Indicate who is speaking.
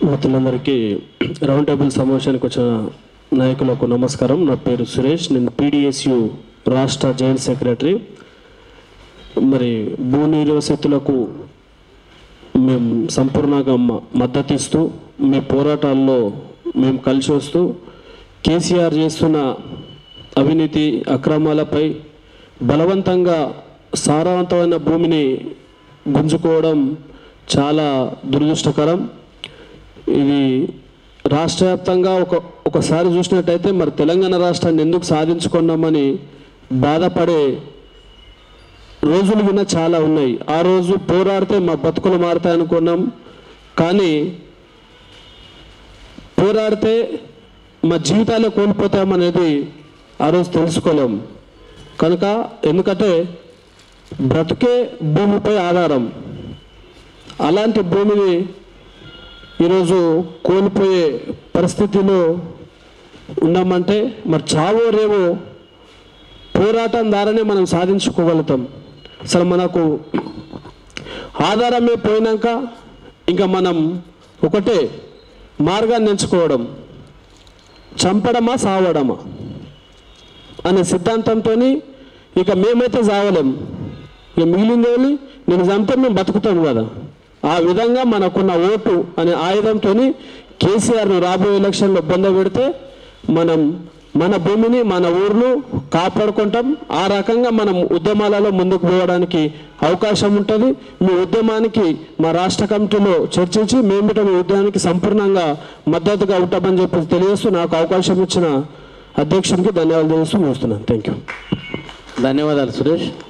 Speaker 1: మిత్రులందరికీ round table సమావేశానికి వచ్చిన నాయకులకు నమస్కారం నా పేరు సురేష్ నేను పీడిఎస్యు రాష్ట్ర జాయింట్ సెక్రటరీ మరి భూ యూనివర్సిటీలకు మేము సంపూర్ణంగా మ- మద్దతు ఇస్తూ మీ పోరాటాల్లో మేము కలిసి వస్తూ కేసీఆర్ చేస్తున్న అవినీతి అక్రమాలపై బలవంతంగా సారవంతమైన భూమిని గుంజుకోవడం చాలా దురదృష్టకరం ఇది రాష్ట్ర వ్యాప్తంగా ఒక ఒకసారి చూసినట్టయితే మరి తెలంగాణ రాష్ట్రాన్ని ఎందుకు సాధించుకున్నామని బాధపడే రోజులు విన్న చాలా ఉన్నాయి ఆ రోజు పోరాడితే మా బతుకులు మారుతాయి అనుకున్నాం కానీ పోరాడితే మా జీవితాలే కోల్పోతామనేది ఆ రోజు తెలుసుకోలేం కనుక ఎందుకంటే బ్రతుకే భూమిపై ఆధారం అలాంటి భూమిని ఈరోజు కోల్పోయే పరిస్థితిలో ఉన్నామంటే మరి చావో రేవో పోరాటం ద్వారానే మనం సాధించుకోగలుగుతాం అసలు మనకు ఆధారమే పోయినాక ఇంకా మనం ఒకటే మార్గాన్ని ఎంచుకోవడం చంపడమా సావడమా అనే సిద్ధాంతంతో ఇక మేమైతే చావలేం ఇక మిగిలింది ఏమి నేను చంపితే మేము బతుకుతాం కదా ఆ విధంగా మనకున్న ఓటు అనే ఆయుధంతో కేసీఆర్ను రాబోయే ఎలక్షన్లో బొంద పెడితే మనం మన భూమిని మన ఊర్ను కాపాడుకుంటాం ఆ రకంగా మనం ఉద్యమాలలో ముందుకు పోవడానికి అవకాశం ఉంటుంది మీ ఉద్యమానికి మా రాష్ట్ర కమిటీలో చర్చించి మేము మీ ఉద్యమానికి సంపూర్ణంగా మద్దతుగా ఉంటామని చెప్పి తెలియజేస్తూ నాకు అవకాశం ఇచ్చిన అధ్యక్షునికి ధన్యవాదాలు తెలియజేస్తూ ముగిస్తున్నాను థ్యాంక్ యూ
Speaker 2: ధన్యవాదాలు సురేష్